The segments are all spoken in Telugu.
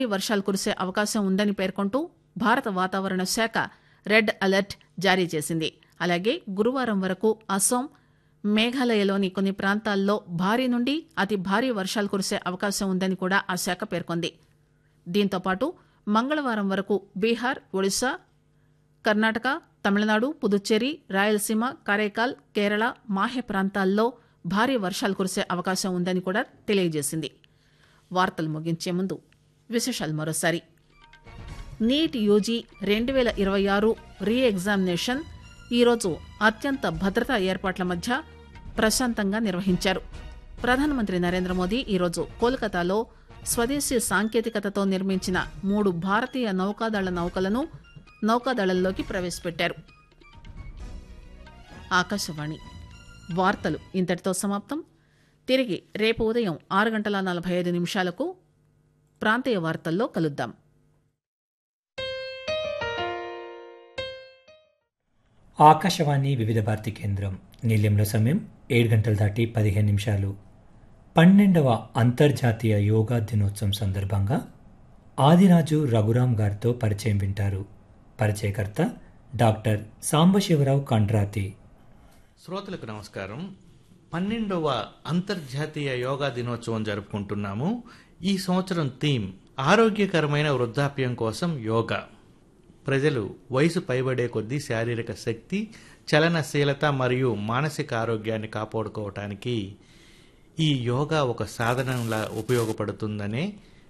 వర్షాలు కురిసే అవకాశం ఉందని పేర్కొంటూ భారత వాతావరణ శాఖ రెడ్ అలర్ట్ జారీ చేసింది అలాగే గురువారం వరకు అస్సాం మేఘాలయలోని కొన్ని ప్రాంతాల్లో భారీ నుండి అతి భారీ వర్షాలు కురిసే అవకాశం ఉందని కూడా ఆ శాఖ పేర్కొంది దీంతో పాటు మంగళవారం వరకు బీహార్ ఒడిశా కర్ణాటక తమిళనాడు పుదుచ్చేరి రాయలసీమ కరైకాల్ కేరళ మాహె ప్రాంతాల్లో భారీ వర్షాలు కురిసే అవకాశం ఉందని కూడా తెలియజేసింది వార్తలు ముగించే ముందు విశేషాలు మరోసారి నీట్ యూజీ రెండు వేల ఇరవై ఆరు రీ ఎగ్జామినేషన్ ఈరోజు అత్యంత భద్రతా ఏర్పాట్ల మధ్య ప్రశాంతంగా నిర్వహించారు ప్రధానమంత్రి నరేంద్ర మోదీ ఈరోజు కోల్కతాలో స్వదేశీ సాంకేతికతతో నిర్మించిన మూడు భారతీయ నౌకాదళ నౌకలను నౌకాదళంలోకి ప్రవేశపెట్టారు ఆకాశవాణి వార్తలు ఇంతటితో సమాప్తం తిరిగి రేపు ఉదయం ఆరు గంటల నలభై ఐదు నిమిషాలకు ప్రాంతీయ వార్తల్లో కలుద్దాం ఆకాశవాణి వివిధ భారతి కేంద్రం నిలయంలో సమయం ఏడు గంటలు దాటి పదిహేను నిమిషాలు పన్నెండవ అంతర్జాతీయ యోగా దినోత్సవం సందర్భంగా ఆదిరాజు రఘురాం గారితో పరిచయం వింటారు పరిచయకర్త డాక్టర్ సాంబశివరావు కండ్రాతి శ్రోతలకు నమస్కారం పన్నెండవ అంతర్జాతీయ యోగా దినోత్సవం జరుపుకుంటున్నాము ఈ సంవత్సరం థీమ్ ఆరోగ్యకరమైన వృద్ధాప్యం కోసం యోగా ప్రజలు వయసు పైబడే కొద్దీ శారీరక శక్తి చలనశీలత మరియు మానసిక ఆరోగ్యాన్ని కాపాడుకోవటానికి ఈ యోగా ఒక సాధనంలా ఉపయోగపడుతుందనే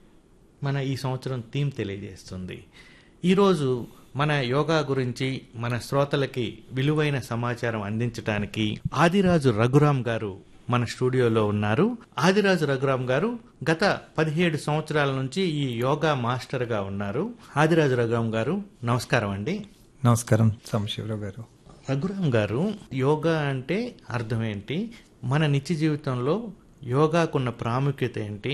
మన ఈ సంవత్సరం థీమ్ తెలియజేస్తుంది ఈరోజు మన యోగా గురించి మన శ్రోతలకి విలువైన సమాచారం అందించడానికి ఆదిరాజు రఘురాం గారు మన స్టూడియోలో ఉన్నారు ఆదిరాజు రఘురాం గారు గత పదిహేడు సంవత్సరాల నుంచి ఈ యోగా మాస్టర్గా ఉన్నారు ఆదిరాజు రఘురాం గారు నమస్కారం అండి నమస్కారం సాంబశివరావు గారు రఘురాం గారు యోగా అంటే అర్థం ఏంటి మన నిత్య జీవితంలో యోగాకున్న ప్రాముఖ్యత ఏంటి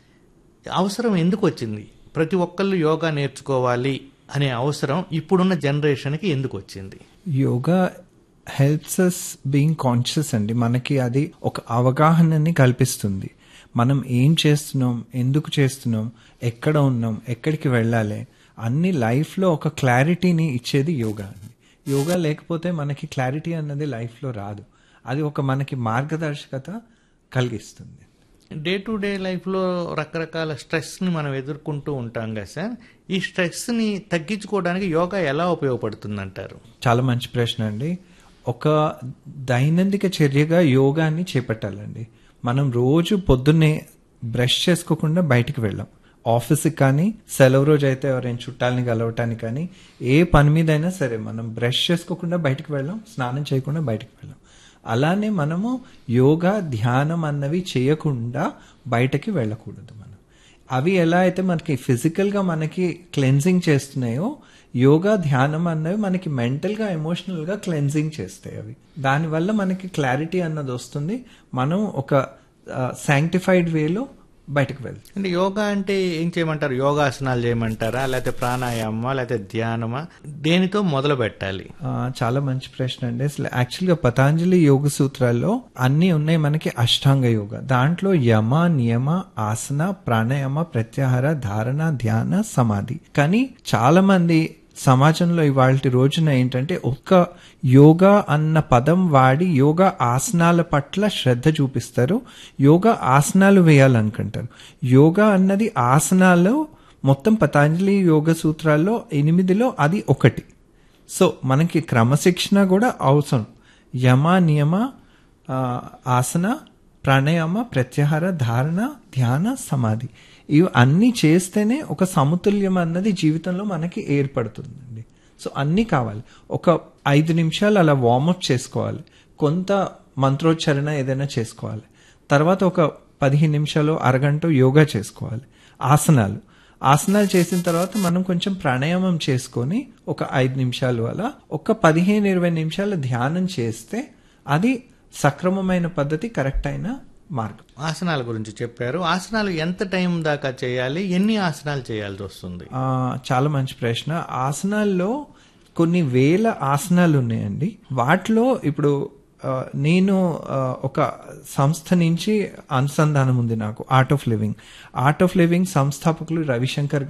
అవసరం ఎందుకు వచ్చింది ప్రతి ఒక్కళ్ళు యోగా నేర్చుకోవాలి అనే అవసరం ఇప్పుడున్న జనరేషన్కి ఎందుకు వచ్చింది yoga helps us being conscious అండి మనకి అది ఒక అవగాహనని కల్పిస్తుంది మనం ఏం చేస్తున్నాం ఎందుకు చేస్తున్నాం ఎక్కడ ఉన్నాం ఎక్కడికి వెళ్ళాలి అన్ని లైఫ్లో ఒక క్లారిటీని ఇచ్చేది యోగా అండి యోగా లేకపోతే మనకి క్లారిటీ అన్నది లైఫ్లో రాదు అది ఒక మనకి మార్గదర్శకత కలిగిస్తుంది డే టు డే లైఫ్లో రకరకాల స్ట్రెస్ని మనం ఎదుర్కొంటూ ఉంటాం కదా సార్ ఈ స్ట్రెస్ని తగ్గించుకోవడానికి యోగా ఎలా ఉపయోగపడుతుందంటారు చాలా మంచి ప్రశ్న అండి ఒక దైనందిక చర్యగా యోగాన్ని చేపట్టాలండి మనం రోజు పొద్దున్నే బ్రష్ చేసుకోకుండా బయటికి వెళ్ళాం ఆఫీస్కి కానీ సెలవు రోజు అయితే ఎవరైనా చుట్టాలని కలవటానికి కానీ ఏ పని మీదైనా సరే మనం బ్రష్ చేసుకోకుండా బయటికి వెళ్ళాం స్నానం చేయకుండా బయటికి వెళ్ళాం అలానే మనము యోగా ధ్యానం అన్నవి చేయకుండా బయటకి వెళ్ళకూడదు మనం అవి ఎలా అయితే మనకి ఫిజికల్గా మనకి క్లెన్జింగ్ చేస్తున్నాయో యోగా ధ్యానం అన్నవి మనకి మెంటల్గా ఎమోషనల్గా క్లెన్జింగ్ చేస్తాయి అవి దానివల్ల మనకి క్లారిటీ అన్నది వస్తుంది మనం ఒక శాంక్టిఫైడ్ వేలో బయటకు వెళ్తాం అంటే యోగా అంటే ఏం చేయమంటారు యోగాసనాలు చేయమంటారా లేకపోతే ప్రాణాయామా లేకపోతే ధ్యానమా దేనితో మొదలు పెట్టాలి ఆ, చాలా మంచి ప్రశ్న అండి అసలు యాక్చువల్గా పతాంజలి యోగ సూత్రాల్లో అన్ని ఉన్నాయి మనకి అష్టాంగ యోగ దాంట్లో యమ నియమ ఆసన ప్రాణాయామ ప్రత్యాహార ధారణ ధ్యాన సమాధి కానీ చాలా మంది సమాజంలో ఇవాళ రోజున ఏంటంటే ఒక్క యోగా అన్న పదం వాడి యోగా ఆసనాల పట్ల శ్రద్ధ చూపిస్తారు యోగా ఆసనాలు వేయాలనుకుంటారు యోగా అన్నది ఆసనాలు మొత్తం పతాంజలి యోగ సూత్రాల్లో ఎనిమిదిలో అది ఒకటి సో మనకి క్రమశిక్షణ కూడా అవసరం యమ నియమ ఆ, ఆసన ప్రాణాయామ ప్రత్యాహార ధారణ ధ్యాన సమాధి ఇవి అన్నీ చేస్తేనే ఒక సమతుల్యం అన్నది జీవితంలో మనకి ఏర్పడుతుందండి సో అన్నీ కావాలి ఒక ఐదు నిమిషాలు అలా వార్మప్ చేసుకోవాలి కొంత మంత్రోచ్చారణ ఏదైనా చేసుకోవాలి తర్వాత ఒక పదిహేను నిమిషాలు అరగంట యోగా చేసుకోవాలి ఆసనాలు ఆసనాలు చేసిన తర్వాత మనం కొంచెం ప్రాణాయామం చేసుకొని ఒక ఐదు నిమిషాలు అలా ఒక పదిహేను ఇరవై నిమిషాలు ధ్యానం చేస్తే అది సక్రమమైన పద్ధతి కరెక్ట్ అయిన మార్గం ఆసనాల గురించి చెప్పారు ఆసనాలు ఎంత టైం దాకా చేయాలి ఎన్ని ఆసనాలు చేయాల్సి వస్తుంది ఆ, చాలా మంచి ప్రశ్న ఆసనాల్లో కొన్ని వేల ఆసనాలు ఉన్నాయండి వాటిలో ఇప్పుడు ఆ, నేను ఆ, ఒక సంస్థ నుంచి అనుసంధానం ఉంది నాకు art of living art of living సంస్థాపకులు రవిశంకర్